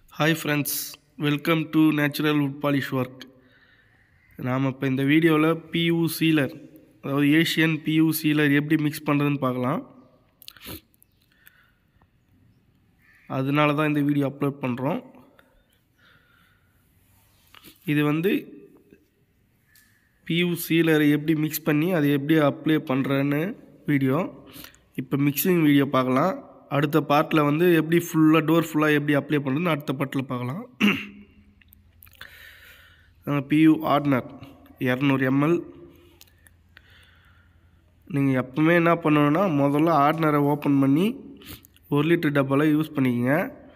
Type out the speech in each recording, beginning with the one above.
hi friends welcome to natural wood polish work நாம் இப்போ இந்த வீடியோவில் பியூ சீலர் அதாவது ஏஷியன் பியூ சீலர் எப்படி மிக்ஸ் பண்ணுறதுன்னு பார்க்கலாம் அதனால தான் இந்த வீடியோ அப்லோட் பண்ணுறோம் இது வந்து பியூ சீலரை எப்படி மிக்ஸ் பண்ணி அதை எப்படி அப்ளை பண்ணுறேன்னு வீடியோ இப்போ மிக்சிங் வீடியோ பார்க்கலாம் அடுத்த பார்ட்டில் வந்து எப்படி ஃபுல்லாக டோர் ஃபுல்லாக எப்படி அப்ளை பண்ணுறதுன்னு அடுத்த பார்ட்டில் பார்க்கலாம் பியூ ஆர்டினர் இரநூறு எம்எல் நீங்கள் எப்பவுமே என்ன பண்ணணுன்னா முதல்ல ஆர்டினரை ஓப்பன் பண்ணி ஒரு லிட்டர் டப்பாவில் யூஸ் பண்ணிக்கோங்க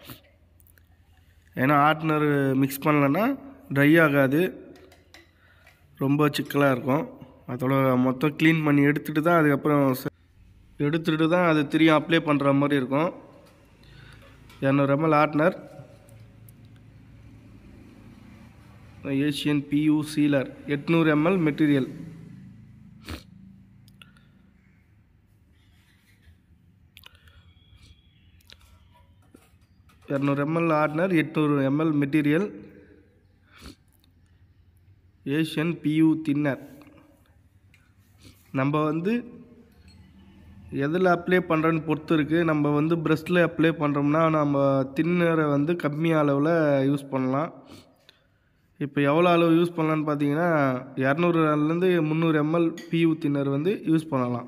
ஏன்னா ஆர்டினர் மிக்ஸ் பண்ணலன்னா ட்ரை ஆகாது ரொம்ப சிக்கலாக இருக்கும் அதோட மொத்தம் க்ளீன் பண்ணி எடுத்துகிட்டு தான் அதுக்கப்புறம் ச- எடுத்துகிட்டு தான் அது திரும்பி அப்ளை பண்ணுற மாதிரி இருக்கும் இரநூறு எம்எல் ஆர்ட்னர் ஏஷியன் பியூ சீலர் எட்நூறு எம்எல் மெட்டீரியல் இரநூறு எம்எல் ஆர்ட்னர் எட்நூறு ML material Asian PU thinner நம்ம வந்து எதில் அப்ளை பண்ணுறேன்னு பொறுத்து இருக்குது நம்ம வந்து ப்ரெஷ்டில் அப்ளை பண்ணுறோம்னா நம்ம தின்னரை வந்து கம்மி அளவில் யூஸ் பண்ணலாம் இப்போ எவ்வளோ அளவு யூஸ் பண்ணலான்னு பார்த்தீங்கன்னா இரநூறுலேருந்து முந்நூறு எம்எல் பியூ தின்னர் வந்து யூஸ் பண்ணலாம்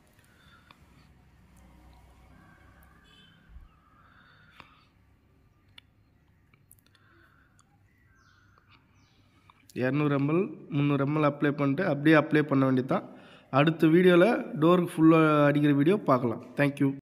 இரநூறு எம்எல் முந்நூறு எம்எல் அப்ளை பண்ணிட்டு அப்படியே அப்ளை பண்ண வேண்டியது தான் அடுத்த வீடியோவில் டோருக்கு ஃபுல்லாக அடிக்கிற வீடியோ பார்க்கலாம் தேங்க்யூ